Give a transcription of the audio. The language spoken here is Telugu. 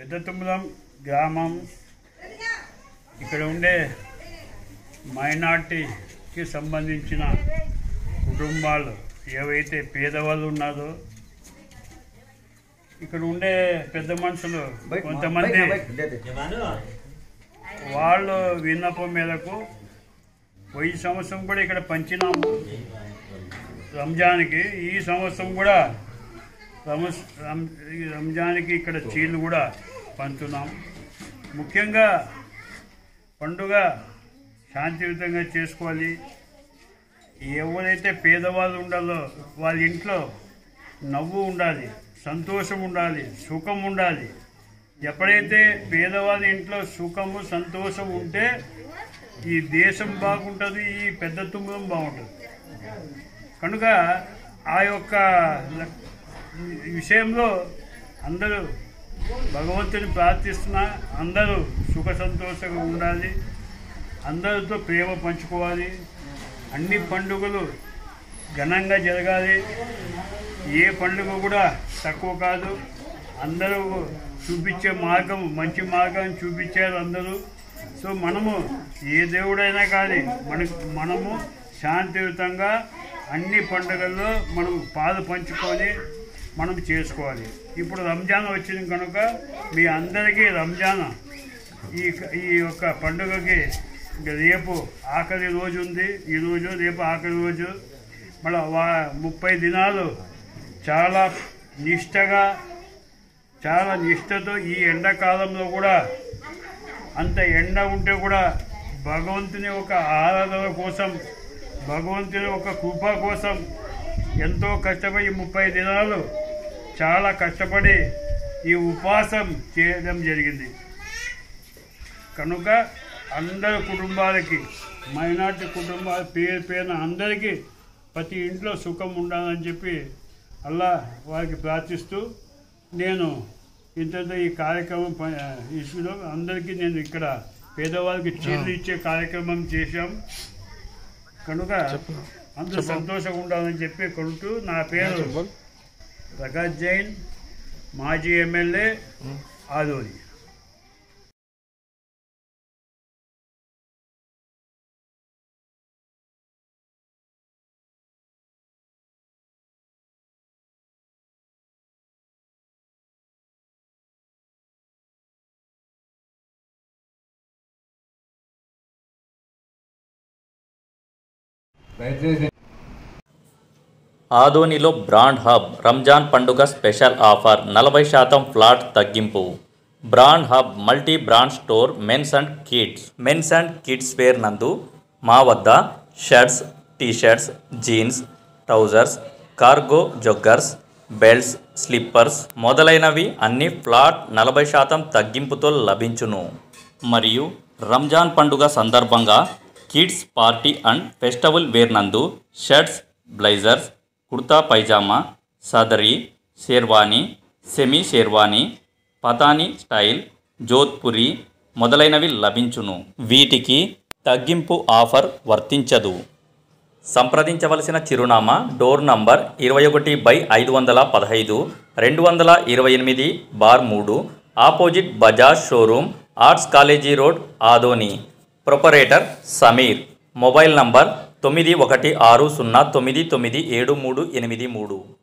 పెద్ద తుమ్మలం గ్రామం ఇక్కడ ఉండే మైనార్టీకి సంబంధించిన కుటుంబాలు ఏవైతే పేదవాళ్ళు ఉన్నారో ఇక్కడ ఉండే పెద్ద మనుషులు కొంతమంది వాళ్ళు విన్నపం మేరకు పోయి సంవత్సరం కూడా ఇక్కడ పంచినాము రంజాన్కి ఈ సంవత్సరం కూడా రమస్ రం- ఈ రంజాన్కి ఇక్కడ చీలు కూడా పంచున్నాం ముఖ్యంగా పండుగ శాంతియుతంగా చేసుకోవాలి ఎవరైతే పేదవాళ్ళు ఉండాలో వాళ్ళ ఇంట్లో నవ్వు ఉండాలి సంతోషం ఉండాలి సుఖం ఉండాలి ఎప్పుడైతే పేదవాళ్ళ ఇంట్లో సుఖము సంతోషం ఉంటే ఈ దేశం బాగుంటుంది ఈ పెద్ద తుమ్మలం బాగుంటుంది కనుక ఆ యొక్క ల- విషయంలో అందరూ భగవంతుని ప్రార్థిస్తున్నా అందరూ సుఖ సంతోషంగా ఉండాలి అందరితో ప్రేమ పంచుకోవాలి అన్ని పండుగలు ఘనంగా జరగాలి ఏ పండుగ కూడా తక్కువ కాదు అందరూ చూపించే మార్గం మంచి మార్గం చూపించారు అందరూ సో మనము ఏ దేవుడైనా కానీ మన మనము శాంతియుతంగా అన్ని పండుగల్లో మనం పాలు పంచుకొని మనం చేసుకోవాలి ఇప్పుడు రంజాన్ వచ్చింది కనుక మీ అందరికీ రంజాన్ ఈ ఈ యొక్క పండుగకి ఇంకా రేపు ఆఖరి రోజు ఉంది ఈ రోజు రేపు ఆఖరి రోజు మళ్ళీ వా ముప్పై దినాలు చాలా నిష్టగా చాలా నిష్టతో ఈ ఎండాకాలంలో కూడా అంత ఎండ ఉంటే కూడా భగవంతుని ఒక ఆరాధన కోసం భగవంతుని ఒక కృప కోసం ఎంతో కష్టపడి ముప్పై దినాలు చాలా కష్టపడి ఈ ఉపవాసం చేయడం జరిగింది కనుక అందరి కుటుంబాలకి మైనార్టీ కుటుంబాల పేరు పేరున అందరికీ ప్రతి ఇంట్లో సుఖం ఉండాలని చెప్పి అల్లా వారికి ప్రార్థిస్తూ నేను ఇంతతో ఈ కార్యక్రమం ప- ఇష్యూలో అందరికీ నేను ఇక్కడ పేదవాళ్ళకి చీరలు ఇచ్చే కార్యక్రమం చేశాం కనుక అందరూ సంతోషంగా ఉండాలని చెప్పి కొడుతూ నా పేరు ప్రకాష్ జైన్ మాజీ ఎమ్మెల్యే ఆదోని దయచేసి ఆదోనిలో బ్రాండ్ హబ్ రంజాన్ పండుగ స్పెషల్ ఆఫర్ నలభై శాతం ఫ్లాట్ తగ్గింపు brand hub multi brand store men's and kids men's and kids wear నందు మా వద్ద shirts t shirts jeans trousers cargo joggers belts slippers మొదలైనవి అన్ని ఫ్లాట్ నలభై శాతం తగ్గింపుతో లభించును మరియు రంజాన్ పండుగ సందర్భంగా kids party and festival wear నందు shirts blazers kurta pyjama sadri sherwani semi sherwani Pathani style Jodhpuri మొదలైనవి లభించును వీటికి తగ్గింపు ఆఫర్ వర్తించదు సంప్రదించవలసిన చిరునామా డోర్ నంబర్ ఇరవై ఒకటి బై ఐదు వందల పదహైదు రెండు వందల ఇరవై ఎనిమిది బార్ మూడు opposite Bajaj showroom arts college road Adoni proprietor Sameer mobile number తొమ్మిది ఒకటి ఆరు సున్నా తొమ్మిది తొమ్మిది ఏడు మూడు ఎనిమిది మూడు